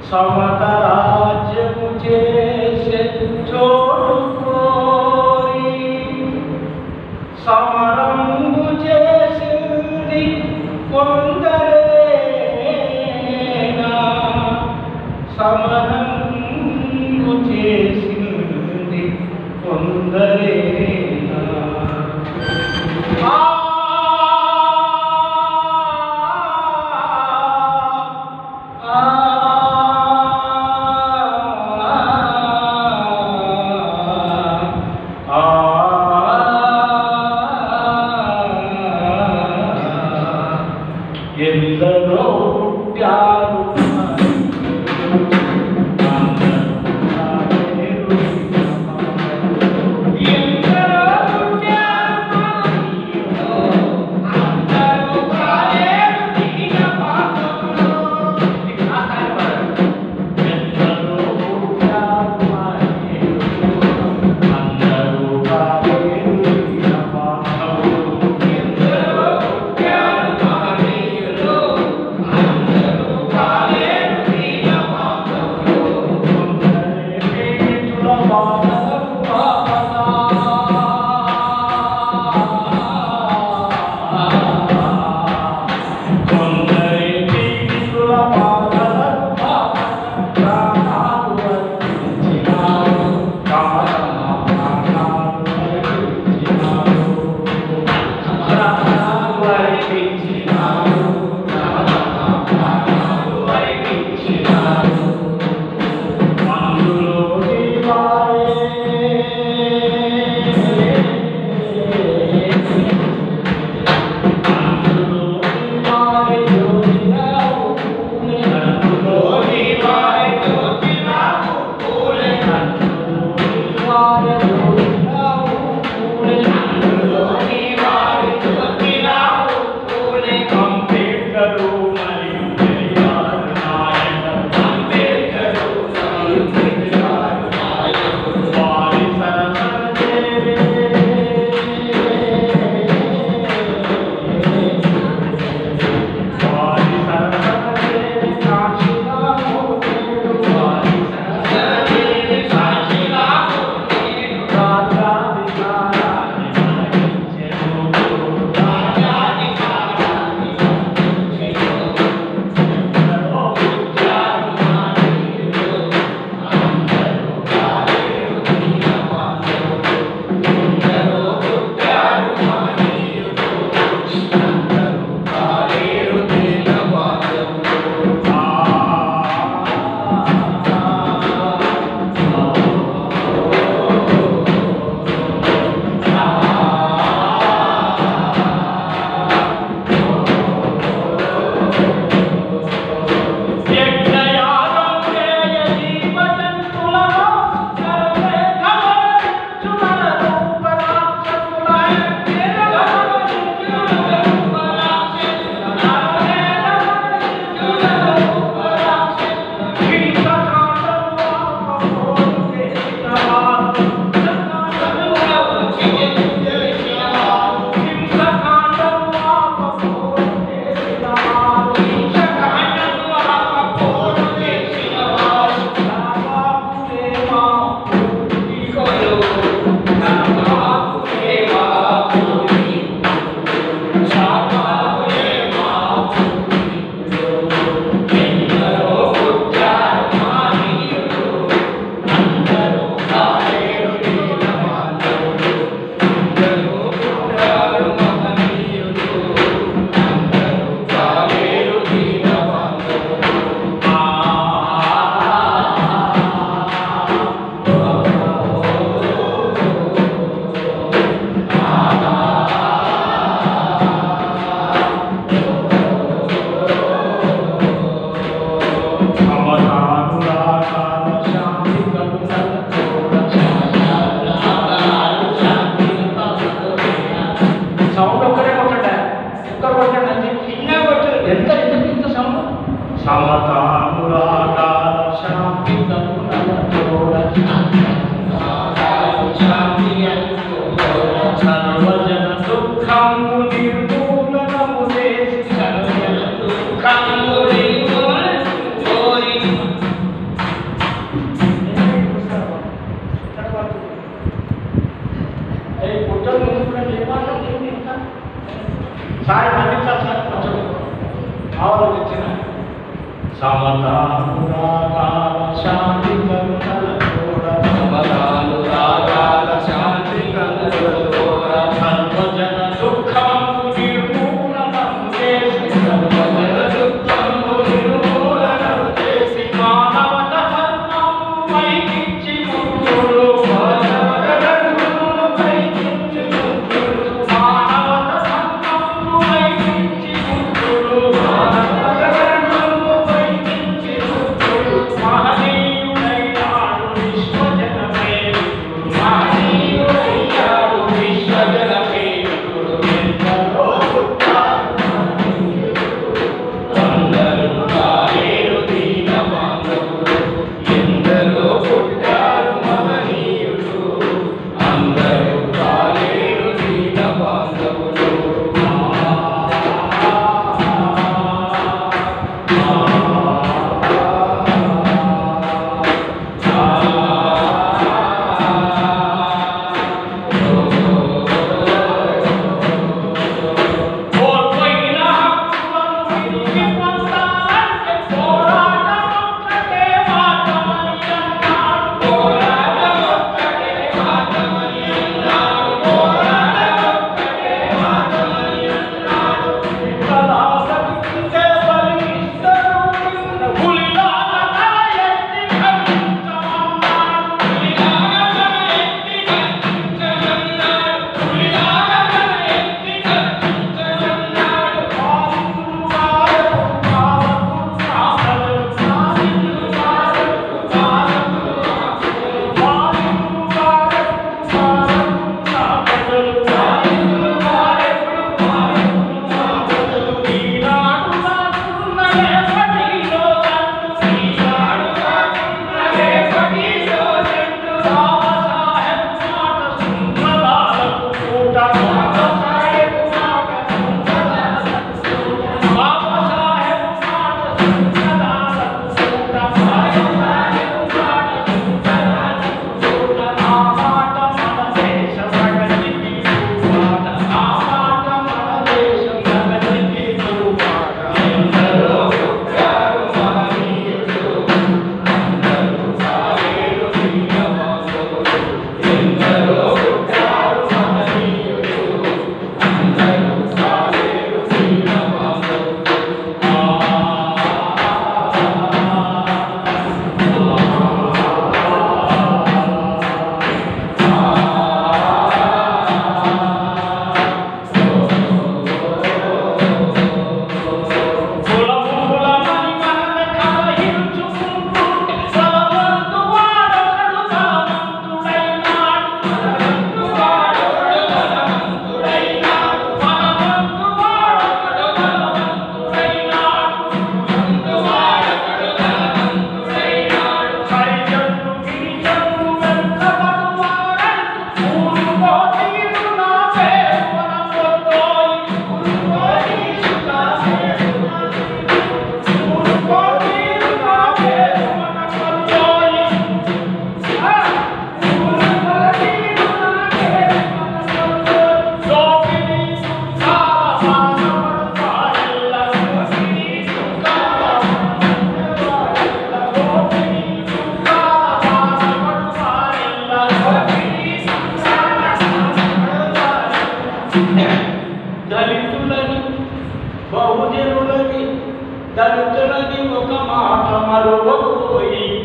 సమతరాజ్యము చేసే చోటు కోరి సమరంగు చేసింది కొందరేనా సమరంగు చేసింది కొందరేనా ఆ ఎందరో పుట్టారు ఎందరో పుట్టారు అందరూ కాలేరు తీగ పాత్రలు ఎందరో పుట్టారు అందరూ కాలేరు తీగ పాత్రలు ఎందరో పుట్టారు మహనీయులు అందరూ కాలేరు తీగ పాత్రలు కొందరే పేటుల బాధలకు కొందరి జీవితుల బాధలకు ప్రాణాలు అర్పించినారు కమలమ ప్రాణాలు అర్పించినారు ప్రాణాలు అర్పించినారు కమలమ ప్రాణాలు అర్పించినారు అందులో అంబేద్కరు మరియు పెరియార్ నాయక అంబేద్కరు మరియు పెరియార్ నాయక వారి వారి సరసరి సాక్షిగా మోచేడు వారి సరసరి సాక్షిగా మోచేడు రాజాధికారాన్ని మనకిచ్చెను రాజాధికారాన్ని మనకిచ్చెను ఎందరో పుట్టారు మహనీయులు అందరూ కాలేరు దీనవంతులు ఎందరో పుట్టారు మహనీయులు అందరూ కాలేరు దీనవంతులు యజ్ఞయాగం చేయ జీవజంతులలో సర్వే ధవళించుమల రూపరాక్షసుల సౌండ్ ఒక్కడే కొట్టండి ఒక్కరు కొట్టండి అంతే చిన్న కొట్టు ఎంత ఎంత ఇంత సౌండ్ సమతానురాగాల శాంతి సర్వజన దుఃఖము నిర్మూలనము చేసి సర్వజన దుఃఖము నిర్మూలనము కోరి సాయి అందించాలి సార్ కొంచెం ఆలోచించిన సమతానురాగాల శాంతి కరుణల తోడ సమతాలు రాగాల శాంతి కనుగోర సర్వజన దుఃఖము నిర్మూలనం చేసి సర్వజన దుఃఖము నిర్మూలనం చేసి మానవత ధర్మము వైకించి ముక్తుడు మానవ ధర్మమును పైకించి ముక్తుడు. మానవత ధర్మము వైకించి ముక్తుడు మానవ ధర్మమును పైకించి ముక్తుడు. మహనీయుడైనాడు విశ్వజనమే మహనీయుడయ్యాడు విశ్వజనమేయుడు. ఎందరో పుట్టారు అందరూ కాలేరు దీన బాంధవులు. ఎందరో పుట్టారు మహనీయులు అందరూ కాలేరు దీన బాంధవులు కోల్పోయిన హక్కులను తిరిగి పొందాలంటే పోరాటమొక్కటే మార్గమని అన్నాడు. పోరాటమొక్కటే మార్గమని అన్నాడు. పోరాటమొక్కటే మార్గమని అన్నాడు. విఠలా బతికితే బలిష్టరు నిన్న పులిలాగా తల ఎత్తి ఖండించమన్నాడు. పులిలాగా తల ఎత్తి గర్జించమన్నాడు. పులిలాగా తల ఎత్తి గర్జించమన్నాడు. బాధితులు వారు, బాధకులు సాధలు, సాధితులు వారు, బాధకులు సాధలు, బాధితులు వారు, బాధకులు సాధలు, బాధితులు వారు, బాధకులు సాధలు. ఈనాడు నాకున్న రేపటిలో జంటు, ఈనాడు నాకున్న రేపటిలో జంటు. బాబాసాహెబ్ మాట సుందరాలకు పూట, బాబాసాహెబ్ మాట సుందరాలకు పూట, బాబాసాహెబ్ మాట సుందరాలకు పూట, బాబాసాహెబ్ మాట సుందరాలకు పూట. ఆ మాట మన దేశ ప్రగతికి ఊపాట, ఆ మాట మన దేశ ప్రగతికి ఊపాట. ఎందరో పుట్టారు మహనీయులు అందరూ కాలేరు దీన బాంధవులు. ఎందరో పుట్టారు మహనీయులు అందరూ కాలేరు దీన బాంధవులు. కులములమని మనల్ని కలహించుకుంటుంటే సలవంతు వాడొకడు బలవంతుడైనాడు. ధనవంతు వాడొకడు ధనవంతుడైనాడు. బలవంతు వాడొకడు బలవంతుడైనాడు. ధనవంతు వాడొకడు ధనవంతుడైనాడు. హరిజనులు గిరిజనులు వెంటబడువారంటూ ఊరుకో తీరు నా పేరు మన పొద్దోయి. ఊరుకో తీరు నా పేరు మన ఊరుకో తీరు నా పేరు మన పొద్దోయి. ఆ! ఊరుకో తీరు నా పేరు మన పొద్దోయి. దోపిడీ సుఖాల బాధపడతారెల్ల. దోపిడీ సుఖాల బాధపడతారెల్ల. దోపిడీ సుఖాల బాధపడతారెల్ల. దోపిడీ సుఖాల బాధపడతారెల్ల. దళితులని బహుజనులని దళితులని ఒక మాట మరొకయి